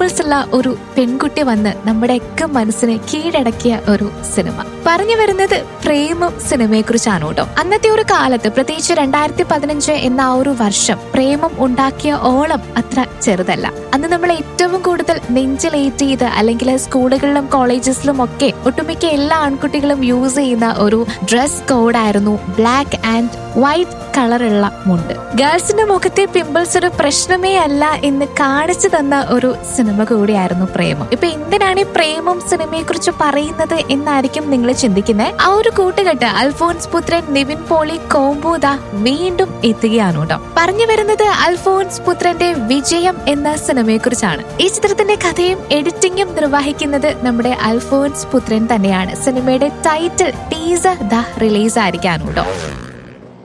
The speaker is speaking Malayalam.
പിമ്പിൾസ് ഉള്ള ഒരു പെൺകുട്ടി വന്ന് നമ്മുടെയൊക്കെ മനസ്സിനെ കീഴടക്കിയ ഒരു സിനിമ പറഞ്ഞു വരുന്നത് പ്രേമം സിനിമയെ കുറിച്ചാണ് കേട്ടോ അന്നത്തെ ഒരു കാലത്ത് പ്രത്യേകിച്ച് രണ്ടായിരത്തി പതിനഞ്ച് എന്ന ആ ഒരു വർഷം പ്രേമം ഉണ്ടാക്കിയ ഓളം അത്ര ചെറുതല്ല അന്ന് നമ്മൾ ഏറ്റവും കൂടുതൽ നെഞ്ചിലേറ്റ് ചെയ്ത് അല്ലെങ്കിൽ സ്കൂളുകളിലും കോളേജസിലും ഒക്കെ ഒട്ടുമിക്ക എല്ലാ ആൺകുട്ടികളും യൂസ് ചെയ്യുന്ന ഒരു ഡ്രസ് കോഡായിരുന്നു ബ്ലാക്ക് ആൻഡ് വൈറ്റ് കളറുള്ള മുണ്ട് ഗേൾസിന്റെ മുഖത്തെ പിമ്പിൾസ് ഒരു പ്രശ്നമേ അല്ല എന്ന് കാണിച്ചു തന്ന ഒരു സിനിമ കൂടിയായിരുന്നു പ്രേമം ഇപ്പൊ എന്തിനാണ് ഈ പ്രേമം സിനിമയെ കുറിച്ച് പറയുന്നത് എന്നായിരിക്കും നിങ്ങൾ ചിന്തിക്കുന്നത് ആ ഒരു കൂട്ടുകെട്ട് അൽഫോൻസ് പുത്രൻ നിവിൻ പോളി കോംബോദ വീണ്ടും എത്തുകയാണ് കേട്ടോ പറഞ്ഞു വരുന്നത് അൽഫോൻസ് പുത്രന്റെ വിജയം എന്ന സിനിമയെ കുറിച്ചാണ് ഈ ചിത്രത്തിന്റെ കഥയും എഡിറ്റിംഗും നിർവഹിക്കുന്നത് നമ്മുടെ അൽഫോൻസ് പുത്രൻ തന്നെയാണ് സിനിമയുടെ ടൈറ്റിൽ ടീസർ ദ റിലീസ് ആയിരിക്കാണ് കേട്ടോ